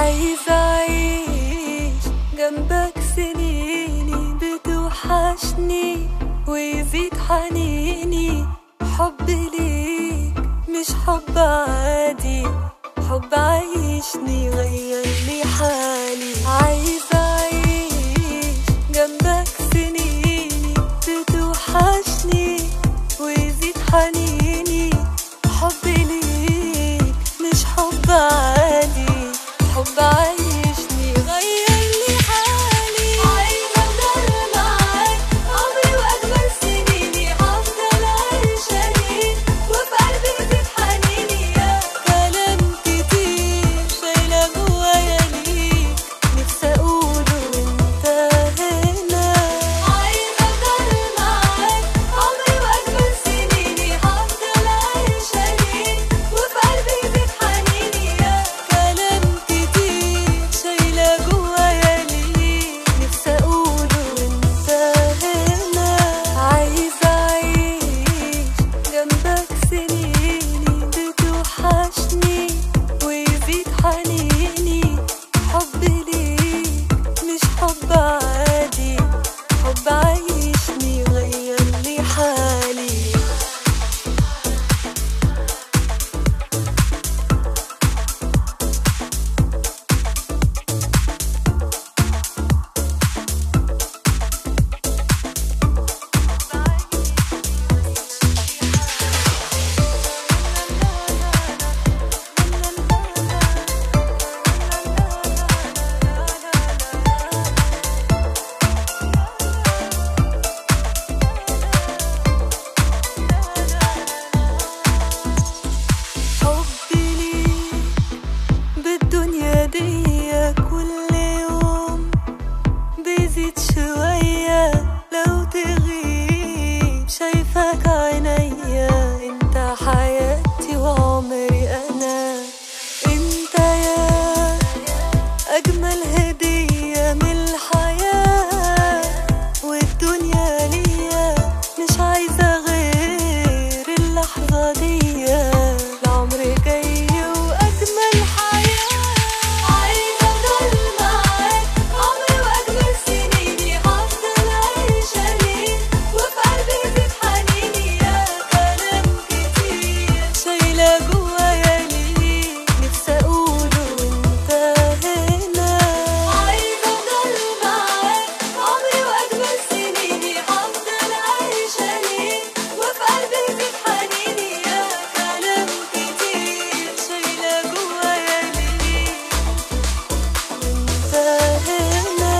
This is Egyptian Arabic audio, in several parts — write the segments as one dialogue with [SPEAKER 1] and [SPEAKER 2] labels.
[SPEAKER 1] عايزة أعيش جنبك سنيني بتوحشني ويزيد حنيني حب ليك مش حب عادي حب عايشني غير لي حالي عايزة أعيش جنبك سنيني بتوحشني ويزيد حنيني حب ليك مش حب عادي حب عايشني غير لي حالي عايزة أفضل معاك عمري وأجمل سنيني هفضل عايشة ليك وفي قلبي يزيد حنيني يا كلام كتير شايلة جوايا ليك نفسي أقوله وأنت هنا عايزة أفضل معاك عمري وأجمل سنيني هفضل عايشة ليك وفي قلبي يزيد حنيني يا كلام كتير شايلة جوايا ليك نفسي أقوله وأنت هنا عايزة أعيش جنبك سنيني بتوحشني ويزيد حنيني حب ليك مش حب عادي حب عايشني غير لي حالي حبي ليك بالدنيا دي كل يوم بيزيد شوية لو تغيب شايفك عينيا انت حياتي وعمري انا انت يا اجمل هدية من الحياة والدنيا ليا مش عايزة غير اللحظة دي العمر جاي وأجمل حياة عايزة أفضل معاك عمري وأجمل سنيني هفضل عايشة ليك وفي قلبي يزيد حنيني يا كلام كتير شايلة جوايا ليك نفسي أقوله وأنت هنا عايزة أفضل معاك عمري وأجمل سنيني هفضل عايشة ليك وفي قلبي يزيد حنيني يا كلام كتير شايلة جوايا ليك وأنت هنا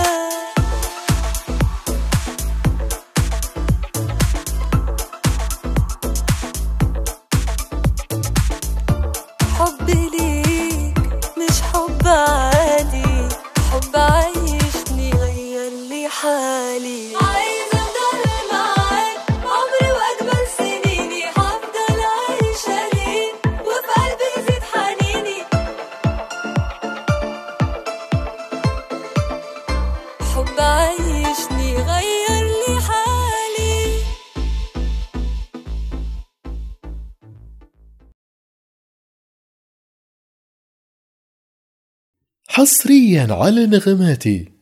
[SPEAKER 1] حب ليك مش حب عادي حب عايشني غير لي حالي عايزة أفضل معاك عمري وأجمل سنيني هفضل عايشة ليك وفي قلبي يزيد حنيني حب عايشني غير لي حالي
[SPEAKER 2] حصريا على نغماتي